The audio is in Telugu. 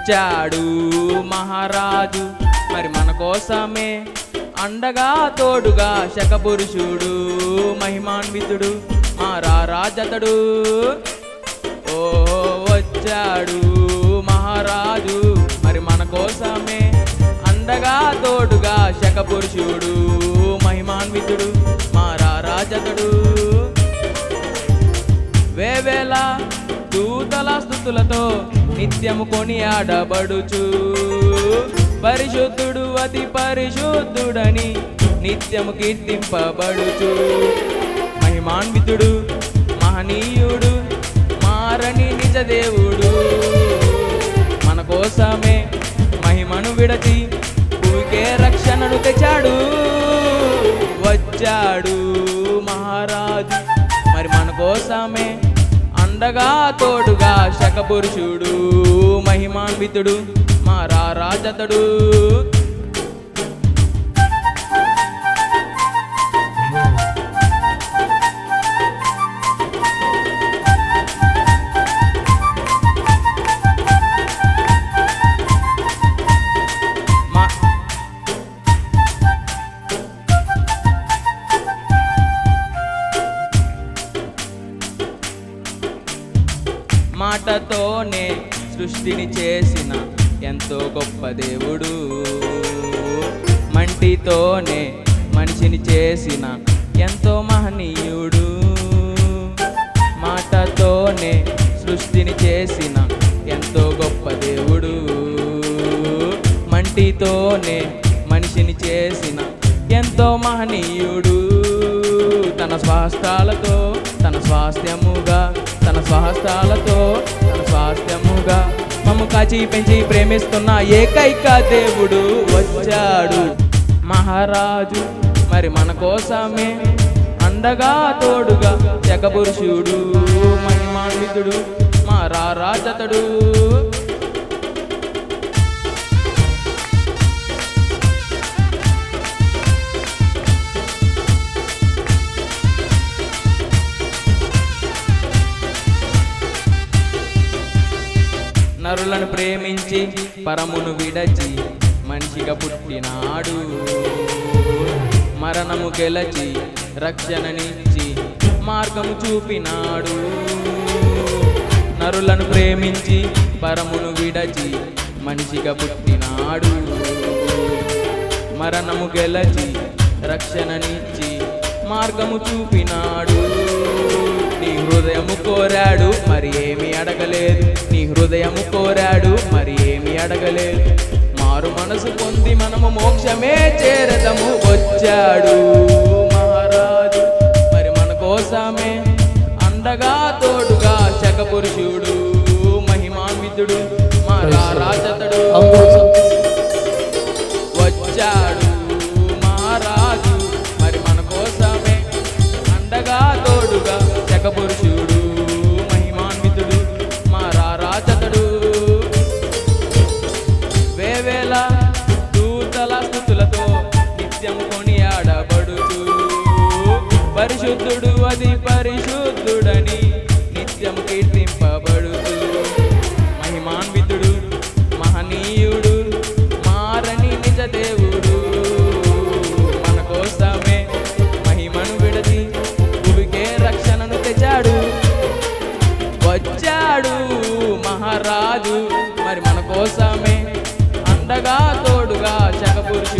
వచ్చాడు మహారాజు మరి మన కోసమే అండగా తోడుగా శకపురుషుడు మహిమాన్వితుడు మా రారాజతడు ఓ వచ్చాడు మహారాజు మరి మన కోసమే అండగా తోడుగా శకపురుషుడు మహిమాన్వితుడు మా రారాజతడు వేవేల దూతల స్థుతులతో నిత్యము కొనియాడబడుచు పరిశుద్ధుడు అతి పరిశుద్ధుడని నిత్యము కీర్తింపబడుచు మహిమాన్వితుడు మహనీయుడు మారని నిజ దేవుడు మన కోసమే మహిమను విడచి భూమికే రక్షణను తెచ్చాడు వచ్చాడు మహారాజు మరి మన కోసమే అండగా తోడుగా శకపురుషుడు మహిమాన్వితుడు మా రారాజతడు మా మాటతోనే సృష్టిని చేసిన ఎంతో గొప్ప దేవుడు మంటితోనే మనిషిని చేసిన ఎంతో మహనీయుడు మాటతోనే సృష్టిని చేసిన ఎంతో గొప్ప దేవుడు మంటితోనే మనిషిని చేసిన ఎంతో మహనీయుడు తన స్వాస్థాలతో తన స్వాస్థ్యముగా తన స్వహస్తాలతో తన స్వాస్థ్యముగా మమ్ము కాచి పెంచి ప్రేమిస్తున్న ఏకైక దేవుడు వచ్చాడు మహారాజు మరి మన కోసమే అండగా తోడుగా జగపురుషుడు మహిమాన్వితుడు మా రారాజతడు నరులను ప్రేమించి పరమును విడచి మనిషిగా పుట్టినాడు మరణము గెలచి రక్షణనిచ్చి మార్గము చూపినాడు నరులను ప్రేమించి పరమును విడచి మనిషిగా పుట్టినాడు మరణము గెలచి రక్షణనిచ్చి మార్గము చూపినాడు నీ హృదయము కోరాడు మరి ఏమి అడగలేదు నీ హృదయము కోరాడు మరి ఏమి అడగలేదు మారు మనసు పొంది మనము మోక్షమే చేరదము వచ్చాడు మహారాజు మరి మన కోసమే అండగా తోడుగా శకపురుషుడు మహిమాన్వితుడు మా రాజతడు వచ్చాడు మహారాజు మరి మన కోసమే అండగా తోడుగా జగపురుషుడు మహిమాన్వితుడు మా రారాజతడు వేవేల దూతల స్థుతులతో నిత్యము కొనియాడబడుచు పరిశుద్ధుడు అది పరిశుద్ధుడని నిత్యము కీర్తింపబడుతూ మహిమాన్వితుడు మహనీయుడు మారని నిజ దేవుడు మన కోసమే మహిమను విడది భూమికే రక్షణను తెచ్చాడు వచ్చాడు మహారాజు మరి మన కోసమే అండగా తోడుగా శకపురుషుడు